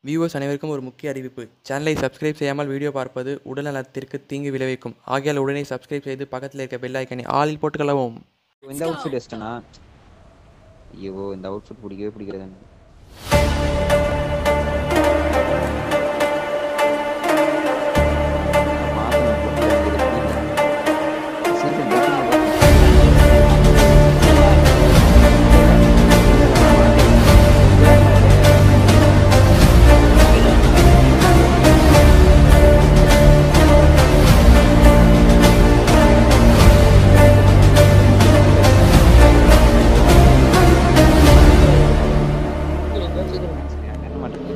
Viewers அனைவருக்கும் ஒரு முக்கிய அறிவிப்பு சேனலை சப்ஸ்கிரைப் செய்யாமல் வீடியோ பார்ப்பது உடல் நலத்திற்கு தீங்கு விளைவிக்கும் ஆகையால் உடனே சப்ஸ்கிரைப் செய்து பக்கத்தில் இருக்க பெல் ஐக்கனை ஆளில் போட்டுக்கொள்ளவும் இந்த அவுட்ஃபிட் வச்சிட்டனா ஐயோ இந்த அவுட்ஃபிட் பிடிக்கவே பிடிக்கிறது எனக்கு. மாத்தணும் போட்டு எனக்கு இது பிடிக்கல. சீக்கிரம் டக்குனு இதை- என்ன மாட்டேங்குது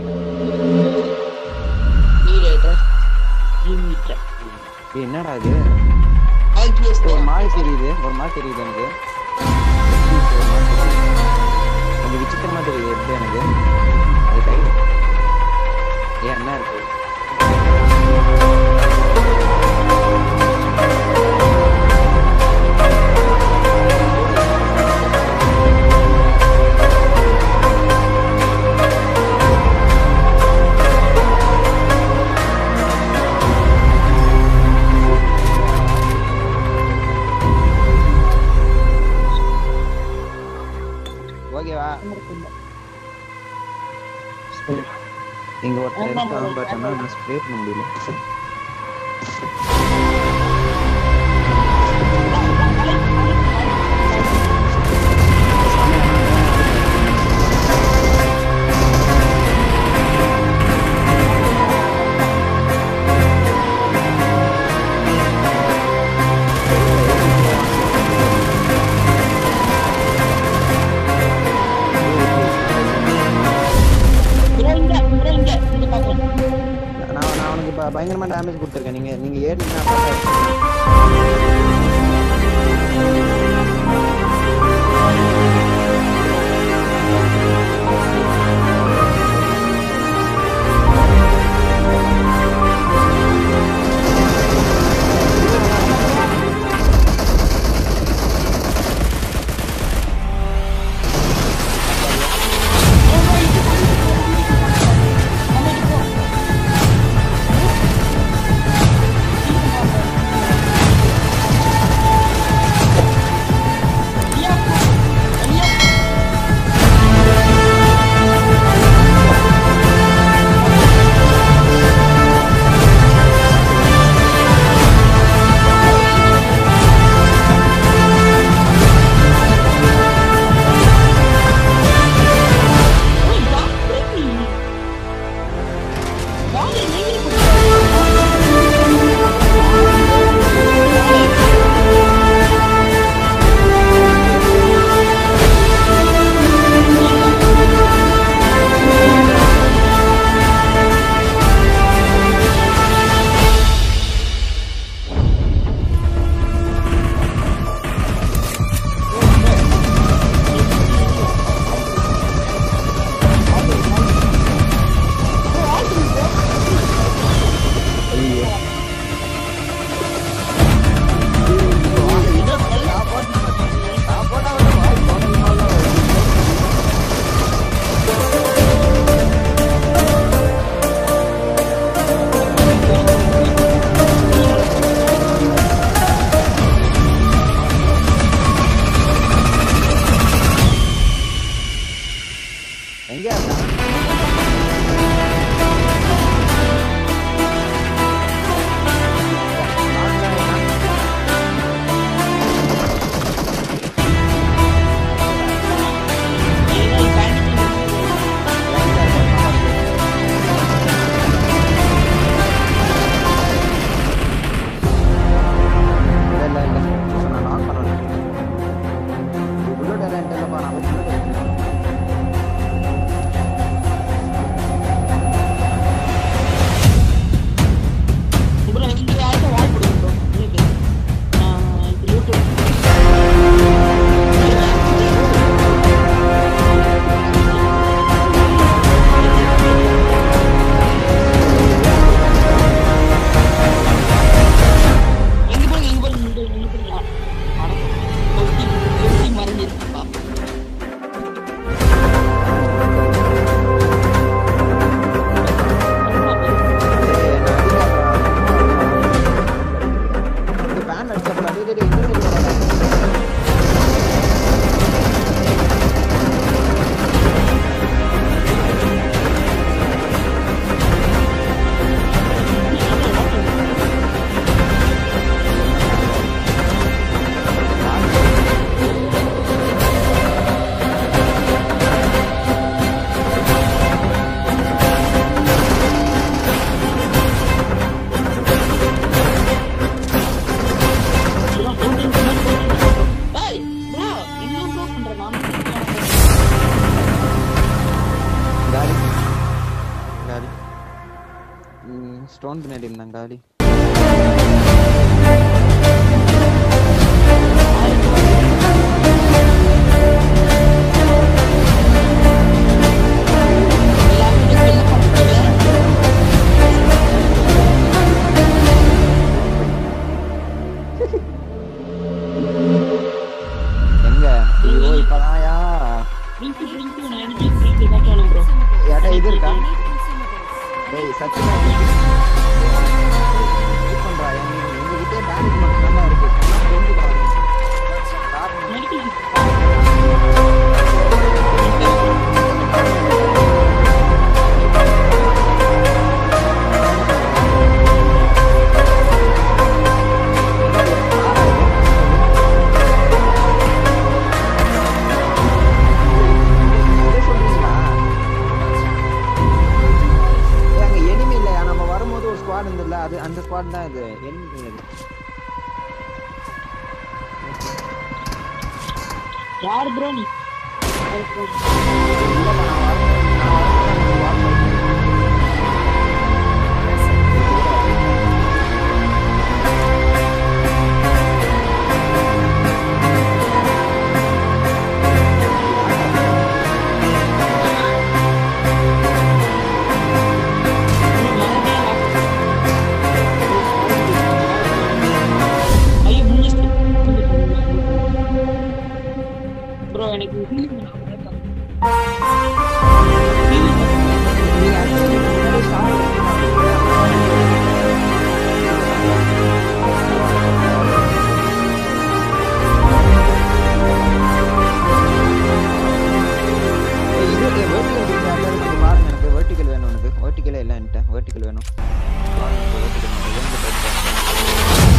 ஏய், என்னடா இது ஒரு மாதிரி தெரியுது ஒரு மாதிரி தெரியுது எனக்கு ஒரு மாதிரி தெரியுது. கொஞ்சம் விசித்திரமா தெரியுது எப்படி எனக்கு அது கை ஏன் என்ன இருக்கு ஓகேவா இங்க ஒருத்தர் இருக்கான் பட் ஆனா நான் ஸ்ப்ரே பண்ண முடியல நான் நான் அவனுக்கு இப்போ பயங்கரமா டேமேஜ் கொடுத்துருக்கேன் நீங்க நீங்க ஏறினா ஸ்டோன் பின்னாடி இருந்தாங்க காலி எங்க ஐயோ இப்பதான்யா ஏட்டா இது இருக்கா டேய் சத்தியமா இது பண்றா எங்க எங்க கிட்டே டேமேஜ் மட்டும் தான் இருக்கு சொன்னா புரிஞ்சுக்கிறாங்க. காரணம் இதை சொல்றீங்களா? ஏய், அங்க enemy இல்லையா? நம்ம வரும்போது ஒரு squad இருந்ததுல, அது அந்த squad தான் இது. enemy கிடையாது. யார் ப்ரோ நீ இல்ல, நான் வரும்போது- நான் வரும்போது அந்த squad ஐயோ மூணு ப்ரோ எனக்கு healing வேணும். நீங்க actually முன்னாடியே start ஏய், இது ஏய், vertical இருக்கு, அதுல இருக்கு, இது பாருங்க எனக்கு vertical வேணும் எனக்கு vertical ஏ இல்ல என்கிட்ட vertical வேணும் பாருங்க, எனக்கு vertical வேணும். எங்க vertical?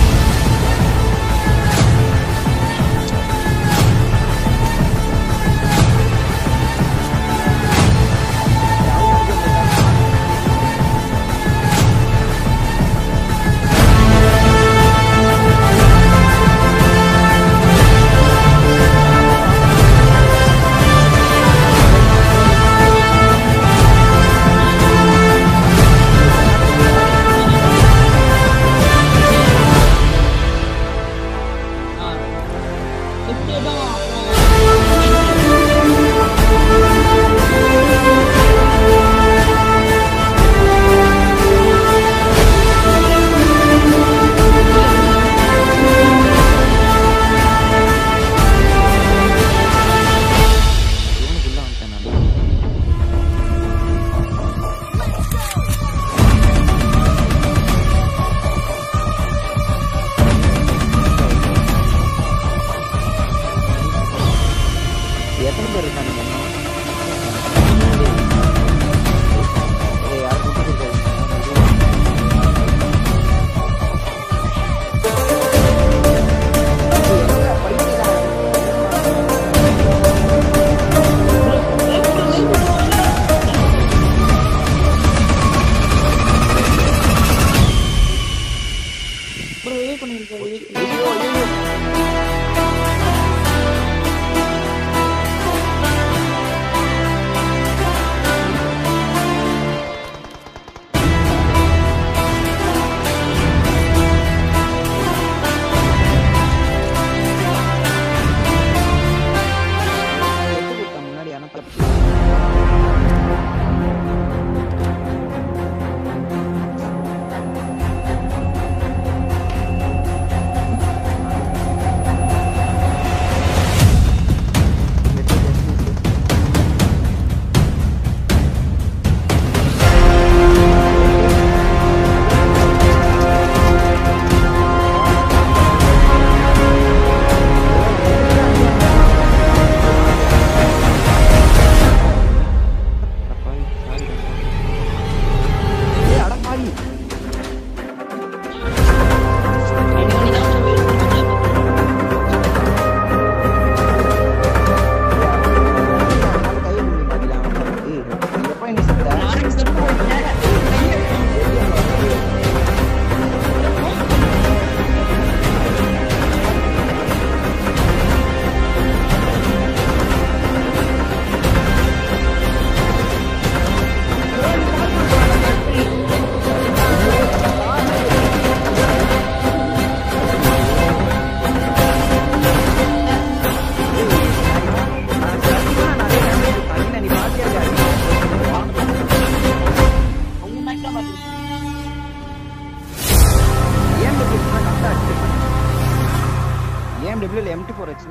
Thank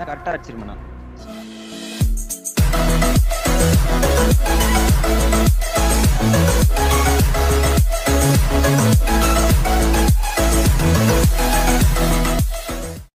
வந்தா கரெக்டா அடிச்சிருமண்ணா Thank